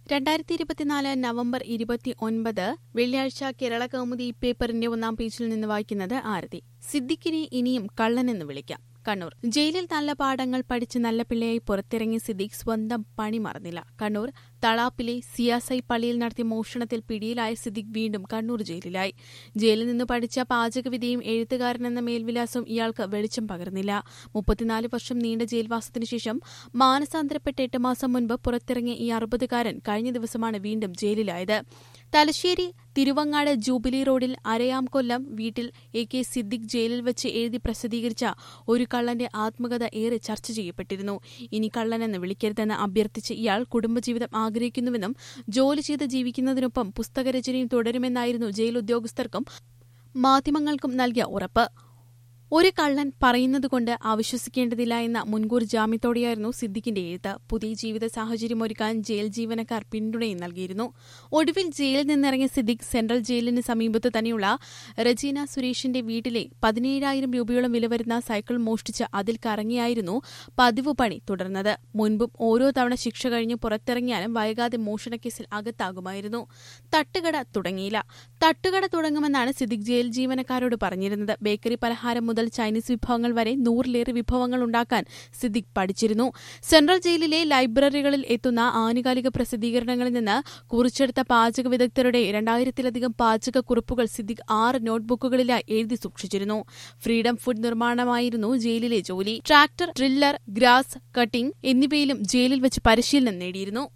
രണ്ടായിരത്തി ഇരുപത്തിനാല് നവംബർ ഇരുപത്തി ഒൻപത് വെള്ളിയാഴ്ച കേരള കൗമുദി പേപ്പറിന്റെ ഒന്നാം പേജിൽ നിന്ന് വായിക്കുന്നത് ആരതി സിദ്ദിഖിനെ ഇനിയും കള്ളനെന്ന് വിളിക്കാം കണ്ണൂർ ജയിലിൽ നല്ല പാഠങ്ങൾ പഠിച്ച് നല്ല പിള്ളയായി പുറത്തിറങ്ങിയ സിദ്ദിഖ് സ്വന്തം പണി മറന്നില്ല കണ്ണൂർ തളാപ്പിലെ സിയാസൈ പള്ളിയിൽ നടത്തിയ മോഷണത്തിൽ പിടിയിലായ സിദ്ദിഖ് വീണ്ടും കണ്ണൂർ ജയിലിലായി ജയിലിൽ നിന്ന് പഠിച്ച പാചകവിദ്യയും എഴുത്തുകാരനെന്ന മേൽവിലാസവും ഇയാൾക്ക് വെളിച്ചം പകർന്നില്ല മുപ്പത്തിനാല് വർഷം നീണ്ട ജയിൽവാസത്തിനു ശേഷം മാനസാന്തരപ്പെട്ട് എട്ട് മാസം മുൻപ് പുറത്തിറങ്ങിയ ഈ അറുപതുകാരൻ കഴിഞ്ഞ ദിവസമാണ് വീണ്ടും ജയിലിലായത് തലശ്ശേരി തിരുവങ്ങാട് ജൂബിലി റോഡിൽ അരയാം കൊല്ലം വീട്ടിൽ എ കെ സിദ്ദിഖ് ജയിലിൽ വെച്ച് എഴുതി പ്രസിദ്ധീകരിച്ച ഒരു കള്ളന്റെ ആത്മകഥ ഏറെ ചർച്ച ചെയ്യപ്പെട്ടിരുന്നു ഇനി കള്ളനെന്ന് വിളിക്കരുതെന്ന് അഭ്യർത്ഥിച്ച് ഇയാൾ കുടുംബജീവിതം ആഗ്രഹിക്കുന്നുവെന്നും ജോലി ചെയ്ത് ജീവിക്കുന്നതിനൊപ്പം പുസ്തകരചനയും തുടരുമെന്നായിരുന്നു ജയിൽ ഉദ്യോഗസ്ഥർക്കും മാധ്യമങ്ങൾക്കും നൽകിയ ഉറപ്പ് ഒരു കള്ളൻ പറയുന്നതുകൊണ്ട് അവിശ്വസിക്കേണ്ടതില്ല എന്ന മുൻകൂർ ജാമ്യത്തോടെയായിരുന്നു സിദ്ദിഖിന്റെ എഴുത്ത് പുതിയ ജീവിത സാഹചര്യം ഒരുക്കാൻ ജയിൽ ജീവനക്കാർ പിന്തുണയും നൽകിയിരുന്നു ഒടുവിൽ ജയിലിൽ നിന്നിറങ്ങിയ സിദ്ദിഖ് സെൻട്രൽ ജയിലിന് സമീപത്ത് തന്നെയുള്ള റജീന സുരേഷിന്റെ വീട്ടിലെ പതിനേഴായിരം രൂപയോളം വില വരുന്ന സൈക്കിൾ മോഷ്ടിച്ച് അതിൽ കറങ്ങിയായിരുന്നു പതിവ് പണി തുടർന്നത് മുൻപും ഓരോ തവണ ശിക്ഷ കഴിഞ്ഞ് പുറത്തിറങ്ങിയാലും വൈകാതെ മോഷണക്കേസിൽ അകത്താകുമായിരുന്നു തട്ടുകട തുടങ്ങിയില്ല തട്ടുകട തുടങ്ങുമെന്നാണ് സിദ്ദിഖ് ജയിൽ ജീവനക്കാരോട് പറഞ്ഞിരുന്നത് ബേക്കറി പലഹാരം മുതൽ ചൈനീസ് വിഭവങ്ങൾ വരെ നൂറിലേറെ വിഭവങ്ങൾ ഉണ്ടാക്കാൻ സിദ്ദിഖ് പഠിച്ചിരുന്നു സെൻട്രൽ ജയിലിലെ ലൈബ്രറികളിൽ എത്തുന്ന ആനുകാലിക പ്രസിദ്ധീകരണങ്ങളിൽ നിന്ന് കുറിച്ചെടുത്ത പാചക വിദഗ്ധരുടെ രണ്ടായിരത്തിലധികം പാചക കുറിപ്പുകൾ സിദ്ദിഖ് ആറ് നോട്ട്ബുക്കുകളിലായി എഴുതി സൂക്ഷിച്ചിരുന്നു ഫ്രീഡം ഫുഡ് നിർമ്മാണമായിരുന്നു ജയിലിലെ ജോലി ട്രാക്ടർ ഡ്രില്ലർ ഗ്രാസ് കട്ടിംഗ് എന്നിവയിലും ജയിലിൽ വെച്ച് പരിശീലനം നേടിയിരുന്നു